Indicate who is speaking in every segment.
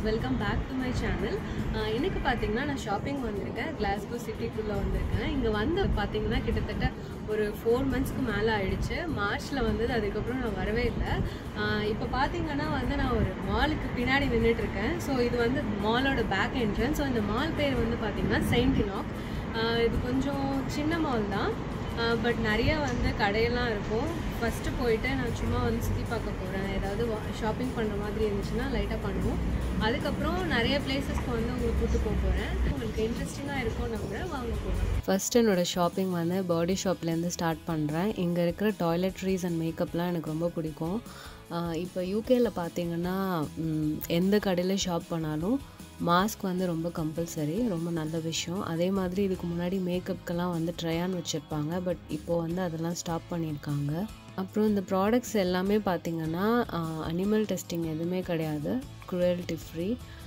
Speaker 1: welcome back to my channel எனக்கு பார்த்தீங்கன்னா நான் ஷாப்பிங் வந்திருக்கேன் கிளாஸ்கோ சிட்டிக்குள்ளே வந்திருக்கேன் இங்கே வந்து பார்த்தீங்கன்னா கிட்டத்தட்ட ஒரு ஃபோர் மந்த்ஸ்க்கு மேலே ஆயிடுச்சு மார்ச்சில் வந்தது அதுக்கப்புறம் நான் வரவே இல்லை இப்போ பார்த்தீங்கன்னா வந்து நான் ஒரு மாலுக்கு பின்னாடி நின்றுட்டு இருக்கேன் ஸோ இது வந்து மாலோட பேக் என்ட்ரன்ஸ் ஸோ இந்த மால் பேர் வந்து பார்த்தீங்கன்னா செயின்டினாக் இது கொஞ்சம் சின்ன மால் தான் பட் நிறைய வந்து கடையெல்லாம் இருக்கும் ஃபஸ்ட்டு போயிட்டு நான் சும்மா வந்து சுற்றி பார்க்க போகிறேன் ஏதாவது ஷாப்பிங் பண்ணுற மாதிரி இருந்துச்சுன்னா லைட்டாக பண்ணுவோம் அதுக்கப்புறம் நிறைய பிளேசஸ்க்கு வந்து உங்களுக்கு கூட்டு போக போகிறேன் உங்களுக்கு இன்ட்ரெஸ்டிங்காக இருக்கும் நம்புகிறேன் வாங்க போகலாம்
Speaker 2: ஃபஸ்ட் என்னோடய ஷாப்பிங் வந்து பாடி ஷாப்லேருந்து ஸ்டார்ட் பண்ணுறேன் இங்கே இருக்கிற டாய்லெட்ரிஸ் அண்ட் மேக்கப்லாம் எனக்கு ரொம்ப பிடிக்கும் இப்போ யூகேயில் பார்த்தீங்கன்னா ம், எந்த கடையில் ஷாப் பண்ணாலும் மாஸ்க் வந்து ரொம்ப கம்பல்சரி ரொம்ப நல்ல விஷயம் அதே மாதிரி இதுக்கு முன்னாடி மேக்கப்புக்கெல்லாம் வந்து ட்ரையான் வச்சுருப்பாங்க பட் இப்போது வந்து அதெல்லாம் ஸ்டாப் பண்ணியிருக்காங்க அப்புறம் இந்த ப்ராடக்ட்ஸ் எல்லாமே பார்த்தீங்கன்னா அனிமல் டெஸ்டிங் எதுவுமே கிடையாது குரூயல்ட்டி ஃப்ரீ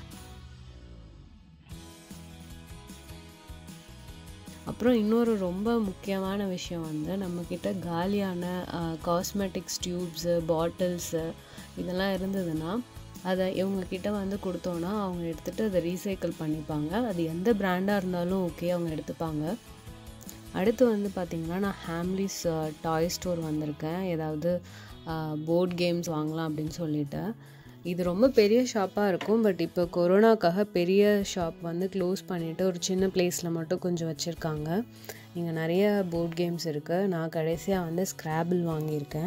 Speaker 2: அப்புறம் இன்னொரு ரொம்ப முக்கியமான விஷயம் வந்து நம்மக்கிட்ட காலியான காஸ்மெட்டிக்ஸ் டியூப்ஸு பாட்டில்ஸு இதெல்லாம் இருந்ததுன்னா அதை இவங்கக்கிட்ட வந்து கொடுத்தோன்னா அவங்க எடுத்துகிட்டு அதை ரீசைக்கிள் பண்ணிப்பாங்க அது எந்த பிராண்டாக இருந்தாலும் ஓகே அவங்க எடுத்துப்பாங்க அடுத்து வந்து பார்த்திங்கன்னா நான் ஹேம்லிஸ் டாய் ஸ்டோர் வந்திருக்கேன் ஏதாவது போர்ட் கேம்ஸ் வாங்கலாம் அப்படின்னு சொல்லிட்டு இது ரொம்ப பெரிய ஷாப்பாக இருக்கும் பட் இப்போ கொரோனாக்காக பெரிய ஷாப் வந்து க்ளோஸ் பண்ணிவிட்டு ஒரு சின்ன பிளேஸில் மட்டும் கொஞ்சம் வச்சுருக்காங்க இங்கே நிறைய போர்ட் கேம்ஸ் இருக்குது நான் கடைசியாக வந்து ஸ்க்ராபிள் வாங்கியிருக்கேன்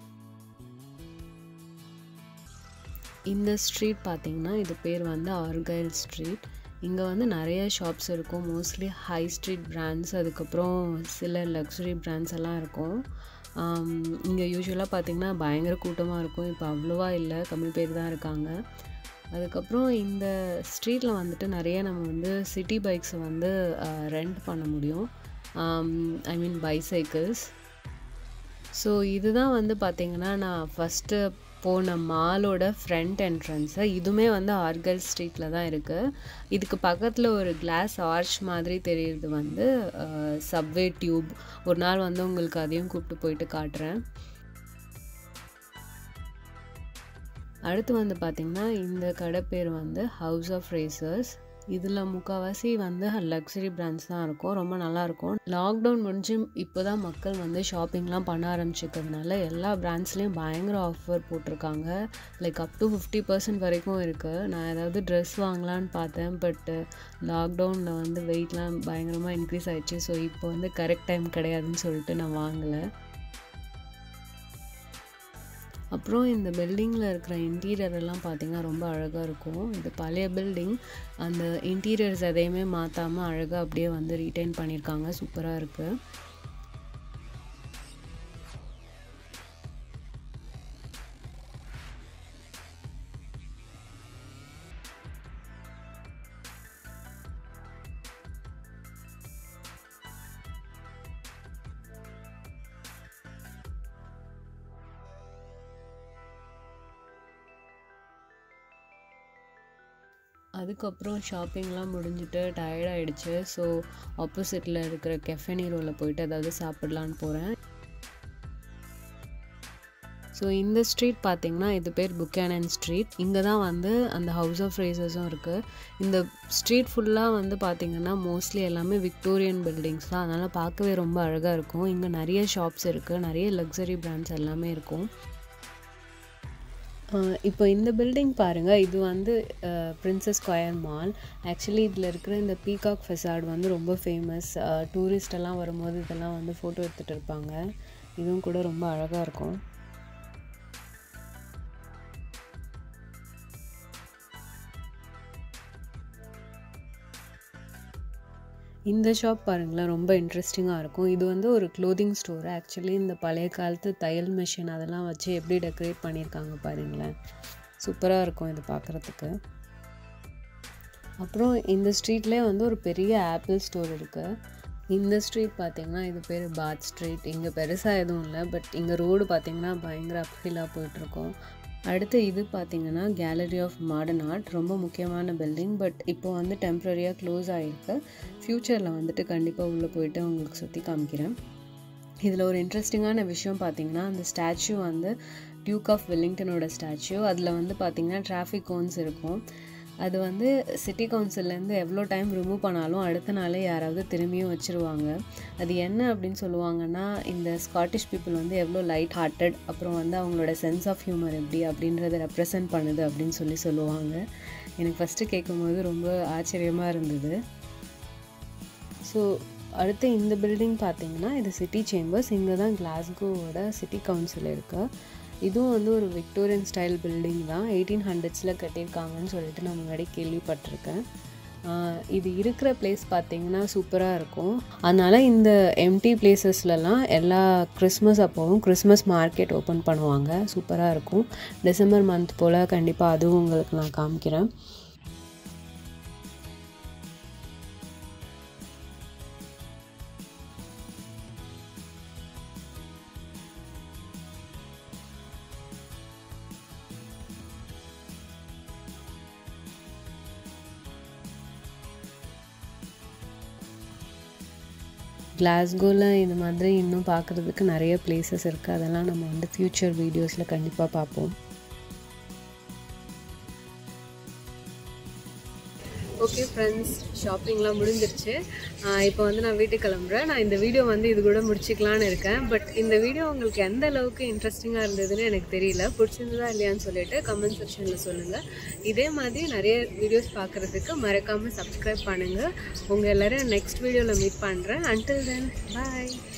Speaker 2: இந்த ஸ்ட்ரீட் பார்த்திங்கன்னா இது பேர் வந்து ஆர்கைல் ஸ்ட்ரீட் இங்கே வந்து நிறைய ஷாப்ஸ் இருக்கும் மோஸ்ட்லி ஹை ஸ்ட்ரீட் பிராண்ட்ஸ் அதுக்கப்புறம் சில லக்ஸுரி பிராண்ட்ஸ் எல்லாம் இருக்கும் இங்கே யூஸ்வலாக பார்த்திங்கன்னா பயங்கர கூட்டமாக இருக்கும் இப்போ அவ்வளோவா இல்லை கம்மி பேர் தான் இருக்காங்க அதுக்கப்புறம் இந்த ஸ்ட்ரீட்டில் வந்துட்டு நிறைய நம்ம வந்து சிட்டி பைக்ஸை வந்து ரெண்ட் பண்ண முடியும் ஐ மீன் பைசைக்கிள்ஸ் ஸோ இதுதான் வந்து பார்த்திங்கன்னா நான் ஃபஸ்ட்டு போன மாலோட ஃப்ரண்ட் என்ட்ரன்ஸு இதுவுமே வந்து ஆர்கல் ஸ்ட்ரீட்டில் தான் இருக்குது இதுக்கு பக்கத்தில் ஒரு கிளாஸ் ஆர்ச் மாதிரி தெரியுறது வந்து சப்வே டியூப் ஒரு நாள் வந்து உங்களுக்கு அதையும் கூப்பிட்டு போயிட்டு காட்டுறேன் அடுத்து வந்து பார்த்திங்கன்னா இந்த கடை பேர் வந்து ஹவுஸ் ஆஃப் ரேசர்ஸ் இதில் முக்கால்வாசி வந்து லக்ஸரி பிராண்ட்ஸ் தான் இருக்கும் ரொம்ப நல்லாயிருக்கும் லாக்டவுன் முடிஞ்சு இப்போ தான் மக்கள் வந்து ஷாப்பிங்லாம் பண்ண ஆரம்பிச்சிக்கிறதுனால எல்லா பிராண்ட்ஸ்லேயும் பயங்கர ஆஃபர் போட்டிருக்காங்க like up to fifty percent வரைக்கும் இருக்குது நான் ஏதாவது ட்ரெஸ் வாங்கலான்னு பார்த்தேன் பட்டு லாக்டவுனில் வந்து வெயிட்லாம் பயங்கரமாக இன்க்ரீஸ் ஆயிடுச்சு ஸோ இப்போ வந்து கரெக்ட் டைம் கிடையாதுன்னு சொல்லிட்டு நான் வாங்கலை அப்புறம் இந்த பில்டிங்கில் இருக்கிற இன்டீரியர் எல்லாம் பார்த்திங்கன்னா ரொம்ப அழகாக இருக்கும் இது பழைய பில்டிங் அந்த இன்டீரியர்ஸ் எதையுமே மாற்றாமல் அழகாக அப்படியே வந்து ரீட்டைன் பண்ணியிருக்காங்க சூப்பராக இருக்குது அதுக்கப்புறம் ஷாப்பிங்லாம் முடிஞ்சுட்டு டயர்ட் ஆகிடுச்சு ஸோ ஆப்போசிட்டில் இருக்கிற கெஃபெனீரோவில் போயிட்டு ஏதாவது சாப்பிட்லான்னு போகிறேன் ஸோ இந்த ஸ்ட்ரீட் பார்த்திங்கன்னா இது பேர் புக்கேனன் ஸ்ட்ரீட் இங்கே தான் வந்து அந்த ஹவுஸ் ஆஃப் ரேசஸும் இருக்குது இந்த ஸ்ட்ரீட் ஃபுல்லாக வந்து பார்த்திங்கன்னா மோஸ்ட்லி எல்லாமே விக்டோரியன் பில்டிங்ஸ் தான் அதனால் பார்க்கவே ரொம்ப அழகாக இருக்கும் இங்கே நிறைய ஷாப்ஸ் இருக்குது நிறைய லக்ஸரி பிராண்ட்ஸ் எல்லாமே இருக்கும் இப்போ இந்த பில்டிங் பாருங்கள் இது வந்து பிரின்சஸ் ஸ்கொயர் மால் ஆக்சுவலி இதில் இருக்கிற இந்த பீகாக் ஃபெசாட் வந்து ரொம்ப ஃபேமஸ் டூரிஸ்ட் எல்லாம் வரும்போது இதெல்லாம் வந்து ஃபோட்டோ எடுத்துகிட்டு இருப்பாங்க இதுவும் கூட ரொம்ப அழகாக இருக்கும் இந்த ஷாப் பாருங்களேன் ரொம்ப இன்ட்ரெஸ்டிங்காக இருக்கும் இது வந்து ஒரு க்ளோதிங் ஸ்டோர் ஆக்சுவலி இந்த பழைய காலத்து தையல் மிஷின் அதெல்லாம் வச்சு எப்படி டெக்கரேட் பண்ணியிருக்காங்க பாருங்களேன் சூப்பராக இருக்கும் இது பார்க்குறதுக்கு அப்புறம் இந்த ஸ்ட்ரீட்லேயே வந்து ஒரு பெரிய ஆப்பிள் ஸ்டோர் இருக்குது இந்த ஸ்ட்ரீட் பார்த்திங்கன்னா இது பேர் பாத் ஸ்ட்ரீட் இங்கே பெருசாக எதுவும் இல்லை பட் இங்கே ரோடு பார்த்திங்கன்னா பயங்கர அப்ஹில்லாக போயிட்டுருக்கோம் அடுத்து இது பார்த்திங்கன்னா கேலரி ஆஃப் மாடர்ன் ஆர்ட் ரொம்ப முக்கியமான பில்டிங் பட் இப்போ வந்து டெம்ப்ரரியாக க்ளோஸ் ஆகிருக்கு ஃப்யூச்சரில் வந்துட்டு கண்டிப்பாக உள்ளே போயிட்டு உங்களுக்கு சுற்றி காமிக்கிறேன் இதில் ஒரு இன்ட்ரெஸ்டிங்கான விஷயம் பார்த்தீங்கன்னா அந்த ஸ்டாச்சு வந்து டியூக் ஆஃப் வெல்லிங்டனோட ஸ்டாச்சு அதில் வந்து பார்த்திங்கன்னா டிராஃபிக் கோன்ஸ் இருக்கும் அது வந்து சிட்டி கவுன்சில்லேருந்து எவ்வளோ டைம் ரிமூவ் பண்ணாலும் அடுத்த நாளே யாராவது திரும்பியும் வச்சுருவாங்க அது என்ன அப்படின்னு சொல்லுவாங்கன்னா இந்த ஸ்காட்டிஷ் பீப்புள் வந்து எவ்வளோ லைட் ஹார்ட்டட் அப்புறம் வந்து அவங்களோட சென்ஸ் ஆஃப் ஹியூமர் எப்படி அப்படின்றத ரெப்ரசன்ட் பண்ணுது அப்படின்னு சொல்லி சொல்லுவாங்க எனக்கு ஃபஸ்ட்டு கேட்கும்போது ரொம்ப ஆச்சரியமாக இருந்தது ஸோ அடுத்து இந்த பில்டிங் பார்த்தீங்கன்னா இது சிட்டி சேம்பர்ஸ் இங்கே தான் கிளாஸ்கோவோட சிட்டி கவுன்சில் இருக்குது இதுவும் வந்து ஒரு விக்டோரியன் ஸ்டைல் பில்டிங் தான் எயிட்டீன் ஹண்ட்ரட்ஸில் கட்டியிருக்காங்கன்னு சொல்லிட்டு நான் முன்னாடி கேள்விப்பட்டிருக்கேன் ஆஹ் இது இருக்கிற பிளேஸ் பார்த்தீங்கன்னா சூப்பராக இருக்கும் அதனால் இந்த எம்டி பிளேசஸ்லலாம் எல்லா கிறிஸ்மஸ் அப்போவும் கிறிஸ்மஸ் மார்க்கெட் ஓப்பன் பண்ணுவாங்க சூப்பராக இருக்கும் டிசம்பர் மந்த் போல் கண்டிப்பாக அதுவும் உங்களுக்கு நான் காமிக்கிறேன் கிளாஸ்கோவில் இது மாதிரி இன்னும் பார்க்குறதுக்கு நிறைய பிளேசஸ் இருக்குது அதெல்லாம் நம்ம வந்து ஃப்யூச்சர் வீடியோஸில் கண்டிப்பாக பார்ப்போம்
Speaker 1: ஓகே ஃப்ரெண்ட்ஸ் ஷாப்பிங்லாம் முடிஞ்சிருச்சு இப்போ வந்து நான் வீட்டுக்கு கிளம்புறேன் நான் இந்த வீடியோ வந்து இது கூட முடிச்சிக்கலான்னு இருக்கேன் பட் இந்த வீடியோ உங்களுக்கு எந்த அளவுக்கு இன்ட்ரெஸ்டிங்காக இருந்ததுன்னு எனக்கு தெரியல பிடிச்சிருந்ததா இல்லையான்னு சொல்லிட்டு கமெண்ட் செக்ஷனில் சொல்லுங்கள் இதே மாதிரி நிறைய வீடியோஸ் பார்க்குறதுக்கு மறக்காமல் சப்ஸ்கிரைப் பண்ணுங்கள் உங்கள் எல்லோரும் நெக்ஸ்ட் வீடியோவில் மீட் பண்ணுறேன் அன்டில் தென் பாய்